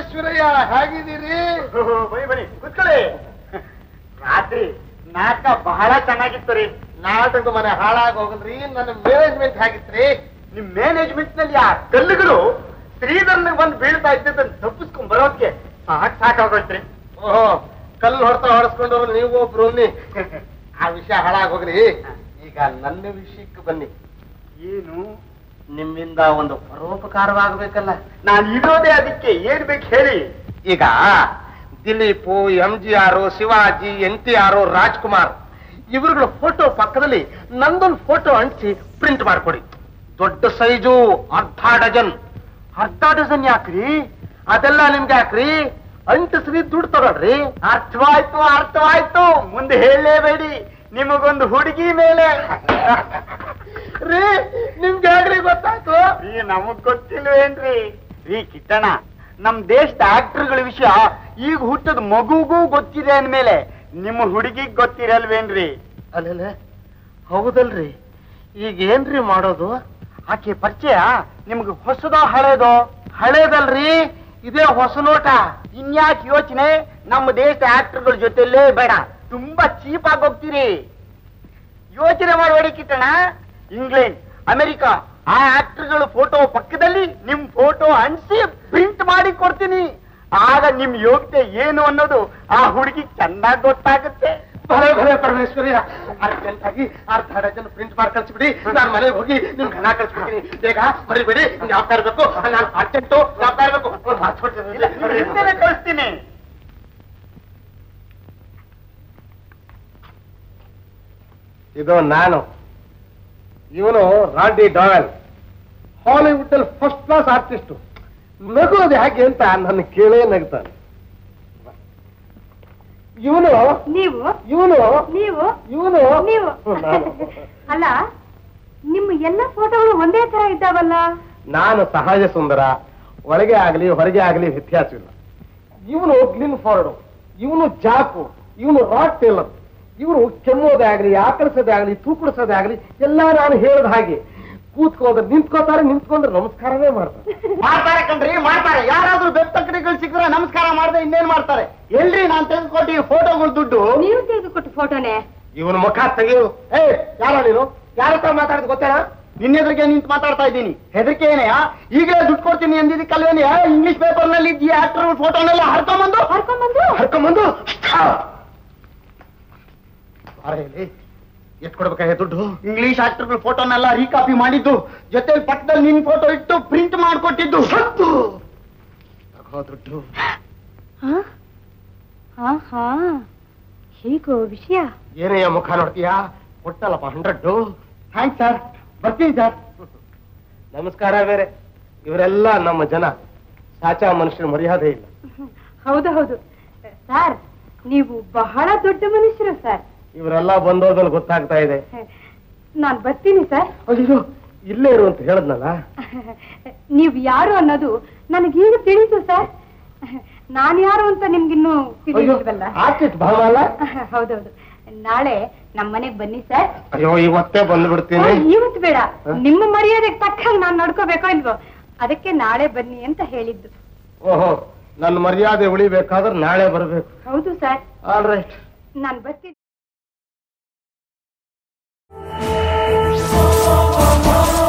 ಪರಮೇಶ್ವರಯ್ಯ ಹೇಗಿದ್ದೀರಿ ಬನ್ನಿ ಬನ್ನಿ ಕುತ್ಕೊಳ್ಳಿ ರಾತ್ರಿ ನಾಟಕ ಬಹಳ ಚೆನ್ನಾಗಿತ್ತು ರೀ ನಾಟಕದ ಮನೆ ಹಾಳಾಗಿ ಹೋಗಲ್ರಿ ನನ್ನ ಮ್ಯಾನೇಜ್ಮೆಂಟ್ ಹೇಗಿತ್ರಿ ನಿಮ್ ಮ್ಯಾನೇಜ್ಮೆಂಟ್ ನಲ್ಲಿ ಆ ಕಲ್ಲುಗಳು ಶ್ರೀಧರ್ನಿಗೆ ಬಂದು ಬೀಳ್ತಾ ಇದ್ದದನ್ನ ತಪ್ಪಿಸ್ಕೊಂಡ್ ಬರೋದಕ್ಕೆ ಸಾಕ್ ಸಾಕಾಗೋಯ್ತ್ರಿ ಓಹೋ ಕಲ್ಲು ಹೊಡ್ತಾ ಹೊಡೆಸ್ಕೊಂಡು ನೀವು ಒಬ್ರು ಅನ್ನಿ. ಆ ವಿಷಯ ಹಾಳಾಗಿ ಹೋಗ್ರಿ ಈಗ ನನ್ನ ವಿಷಯಕ್ಕೆ ಬನ್ನಿ ಏನು ನಿಮ್ಮಿಂದ ಒಂದು ಪರೋಪಕಾರವಾಗಬೇಕಲ್ಲ ನಾನು ಇರೋದೇ ಅದಕ್ಕೆ ಏನ್ ಬೇಕು ಹೇಳಿ ಈಗ Dilip M G R Shivaji N T R Rajkumar ಇವರುಗಳ ಫೋಟೋ ಪಕ್ಕದಲ್ಲಿ ನಂದೊಂದು ಫೋಟೋ ಅಂಟಿಸಿ ಪ್ರಿಂಟ್ ಮಾಡ್ಕೊಡಿ ದೊಡ್ಡ ಸೈಜು ಅರ್ಧ ಡಜನ್ ಅರ್ಧ ಡಜನ್ ಯಾಕ್ರಿ ಅದೆಲ್ಲ ನಿಮ್ಗೆ ಯಾಕ್ರಿ ಅಂಟಿಸ್ರಿ ದುಡ್ಡು ತಗೊಳ್ರಿ ಅರ್ಥವಾಯ್ತು ಅರ್ಥವಾಯ್ತು ಮುಂದೆ ಹೇಳಲೇಬೇಡಿ ನಿಮಗೊಂದು ಹುಡುಗಿ ಮೇಲೆ ರೀ ನಿಮ್ಗೆ ಯಾಕ್ರಿ ಗೊತ್ತಾಯ್ತು ರೀ ನಮಗ್ ಗೊತ್ತಿಲ್ವೇನ್ರಿ ರೀ ಕಿಟ್ಟಣ ನಮ್ ದೇಶದ ಆಕ್ಟರ್ಗಳ ವಿಷಯ ಈಗ ಹುಟ್ಟದ ಮಗುಗೂ ಗೊತ್ತಿದೆ ಅಂದ್ಮೇಲೆ ನಿಮ್ಮ ಹುಡುಗಿಗ್ ಗೊತ್ತಿರಲ್ವೇನ್ರಿ ಅಲ್ಲೇ ಹೌದಲ್ರಿ ಈಗ ಏನ್ರಿ ಮಾಡೋದು ಆಕೆ ಪರಿಚಯ ನಿಮ್ಗೆ ಹೊಸದೋ ಹಳೇದೋ ಹಳೇದಲ್ರಿ ಇದೇ ಹೊಸ ನೋಟ ಇನ್ಯಾಕ್ ಯೋಚನೆ ನಮ್ಮ ದೇಶದ ಆಕ್ಟರ್ಗಳ ಜೊತೆಲೇ ಬೇಡ ತುಂಬಾ ಚೀಪ್ ಆಗಿ ಹೋಗ್ತೀರಿ ಯೋಚನೆ ಮಾಡಬೇಡಿ ಕಿಟ್ಟಣ ಇಂಗ್ಲೆಂಡ್ ಅಮೆರಿಕ ಆ ಆಕ್ಟರ್ಗಳ ಫೋಟೋ ಪಕ್ಕದಲ್ಲಿ ನಿಮ್ ಫೋಟೋ ಅಂಟಿಸಿ ಪ್ರಿಂಟ್ ಮಾಡಿ ಕೊಡ್ತೀನಿ ಆಗ ನಿಮ್ ಯೋಗ್ಯತೆ ಏನು ಅನ್ನೋದು ಆ ಹುಡುಗಿ ಚೆನ್ನಾಗಿ ಗೊತ್ತಾಗುತ್ತೆ ಭಲೆ ಭಲೆ ಪರಮೇಶ್ವರಿಯ ಅರ್ಜೆಂಟ್ ಆಗಿ ಅರ್ಧ ಡಜನ್ ಪ್ರಿಂಟ್ ಮಾಡಿ ಕಳ್ಸಿಬಿಡಿ ನಾನು ಮನೆಗೆ ಹೋಗಿ ನಿಮ್ ಹಣ ಕಳ್ಸ್ಬಿಡ್ತೀನಿ ಬೇಗ ಮರಿಬೇಡಿ ಯಾವ ಇರ್ಬೇಕು ನಾನು ಅರ್ಜೆಂಟು ಯಾವ ಇರ್ಬೇಕು ಇಲ್ಲ, ಮಾರ್ಚ್ಕೊಡ್ತೀನಿ ಹಿಂದೆನೆ ಕಳಿಸ್ತೀನಿ ಇದು ನಾನು ಇವನು ರಾಂಡಿ ಡಾವೆಲ್ ಹಾಲಿವುಡ್ ಅಲ್ಲಿ ಫಸ್ಟ್ ಕ್ಲಾಸ್ ಆರ್ಟಿಸ್ಟ್ ನಗೋದು ಹೇಗೆ ಅಂತ ನನ್ನ ಕೇಳೇ ನಗ್ತಾನೆ ಇವನು ನೀವು ಇವನು ನೀವು ಇವನು ನೀವು ನಾನು. ಅಲ್ಲ ನಿಮ್ಮ ಎಲ್ಲ ಫೋಟೋಗಳು ಒಂದೇ ತರ ಇದ್ದಾವಲ್ಲ ನಾನು ಸಹಜ ಸುಂದರ ಒಳಗೆ ಆಗಲಿ ಹೊರಗೆ ಆಗಲಿ ವ್ಯತ್ಯಾಸವಿಲ್ಲ ಇವನು ಗ್ಲಿನ್ ಫಾರ್ಡು ಇವನು ಜಾಕು ಇವನು ರಾಡ್ ಟೇಲರ್ ಇವರು ಕೆಮ್ಮೋದೇ ಆಗಲಿ ಆಕಳಿಸೋದೇ ಆಗಲಿ ತೂಕಡಿಸೋದೇ ಆಗಲಿ ಎಲ್ಲ ನಾನು ಹೇಳಿದ ಹಾಗೆ ಕೂತ್ಕೋದ್ರೆ ನಿಂತ್ಕೋತಾರೆ ನಿಂತ್ಕೊಂಡ್ರೆ ನಮಸ್ಕಾರವೇ ಮಾಡ್ತಾರೆ ಮಾಡ್ತಾರೆ ಕಣ್ರಿ ಮಾಡ್ತಾರೆ ಯಾರಾದ್ರೂ ಬೆತ್ತಕಡಿಗಳು ಸಿಕ್ಕರೆ ನಮಸ್ಕಾರ ಮಾಡದೆ ಇನ್ನೇನ್ ಮಾಡ್ತಾರೆ ಎಲ್ರಿ ನಾನ್ ತೆಗೆದುಕೊಟ್ಟು ಫೋಟೋಗಳು ದುಡ್ಡು ನೀವು ತೆಗೆದುಕೊಟ್ಟು ಫೋಟೋನೇ ಇವನ ಮುಖ ತೆಗೆಯು ಏ ಯಾರೋ ನೀನು ಯಾರ ಹತ್ರ ಮಾತಾಡೋದು ಗೊತ್ತೇನಾ ನಿನ್ನೆದ್ರಿಗೆ ನಿಂತು ಮಾತಾಡ್ತಾ ಇದ್ದೀನಿ ಹೆದರಿಕೆ ಏನೆಯಾ ಈಗಲೇ ದುಡ್ಡು ಕೊಡ್ತೀನಿ ಅಂದಿದ್ದಕ್ಕಲ್ವೇನೆ ಇಂಗ್ಲಿಷ್ ಪೇಪರ್ ನಲ್ಲಿ ಈ ಆಕ್ಟರ್ ಫೋಟೋನೆಲ್ಲ ಹರ್ಕೊಂಬಂದು ಕರ್ಕೊಂಡ್ಬಂದು ಹರ್ಕೊಂಬಂದು ಎಷ್ಟು ಕೊಡ್ಬೇಕಾಗಿ ದುಡ್ಡು ಇಂಗ್ಲಿಷ್ ಆಕ್ಟರ್ಗಳ ಫೋಟೋನೆಲ್ಲ ರೀಕಾಪಿ ಮಾಡಿದ್ದು ಜೊತೆ ಪಕ್ಕದಲ್ಲಿ ನಿನ್ ಫೋಟೋ ಇಟ್ಟು ಪ್ರಿಂಟ್ ಮಾಡ್ಕೊಟ್ಟಿದ್ದು ಹತ್ತು ತಗೋ ದುಡ್ಡು ಹಾ ಹಾ ಹಾ ಹೀಗೋ ವಿಷಯ ಏನಯ್ಯ ಮುಖ ನೋಡ್ತೀಯಾ ಕೊಟ್ಟಲ್ಲಪ್ಪ ಹಂಡ್ರೆಡ್ ಥ್ಯಾಂಕ್ಸ್ ಸರ್ ಬರ್ತೀನಿ ಸರ್ ನಮಸ್ಕಾರ ಬೇರೆ ಇವರೆಲ್ಲ ನಮ್ಮ ಜನ ಸಾಚಾ ಮನುಷ್ಯನ ಮರ್ಯಾದೆ ಇಲ್ಲ ಹೌದು ಹೌದು ಸರ್ ನೀವು ಬಹಳ ದೊಡ್ಡ ಮನುಷ್ಯರು ಸರ್ ಇವರೆಲ್ಲ ಬಂದೋದ್ಮೇಲೆ ಗೊತ್ತಾಗ್ತಾ ಇದೆ ನಾನ್ ಬರ್ತೀನಿ ಸರ್ ಅಯ್ಯೋ ಇಲ್ಲೇ ಇರು ಅಂತ ಹೇಳದ್ನಲ್ಲ ನೀವು ಯಾರು ಅನ್ನೋದು ನನಗೀಗ ತಿಳಿತು ಸರ್ ನಾನು ಯಾರು ಅಂತ ನಿಮ್ಗಿನ್ನೂ ಅಯ್ಯೋ ತಿಳಿದಿಲ್ವಲ್ಲ ಆರ್ಟಿಸ್ಟ್ ಭಾವ ಅಲ್ಲ ಹೌದೌದು ನಾಳೆ ನಮ್ಮ ಮನೆಗ್ ಬನ್ನಿ ಸರ್ ಅಯ್ಯೋ ಇವತ್ತೇ ಬಂದ್ಬಿಡ್ತೀನಿ ಇವತ್ತು ಬೇಡ ನಿಮ್ಮ ಮರ್ಯಾದೆಗೆ ತಕ್ಕಂಗೆ ನಾನು ನಡ್ಕೋಬೇಕೋ ಇಲ್ವೋ ಅದಕ್ಕೆ ನಾಳೆ ಬನ್ನಿ ಅಂತ ಹೇಳಿದ್ದು ಓಹೋ ನನ್ನ ಮರ್ಯಾದೆ ಉಳಿಬೇಕಾದ್ರೆ ನಾಳೆ ಬರಬೇಕು ಹೌದು ಸರ್ ಆಲ್ ರೈಟ್ ನಾನು ಬರ್ತೀನಿ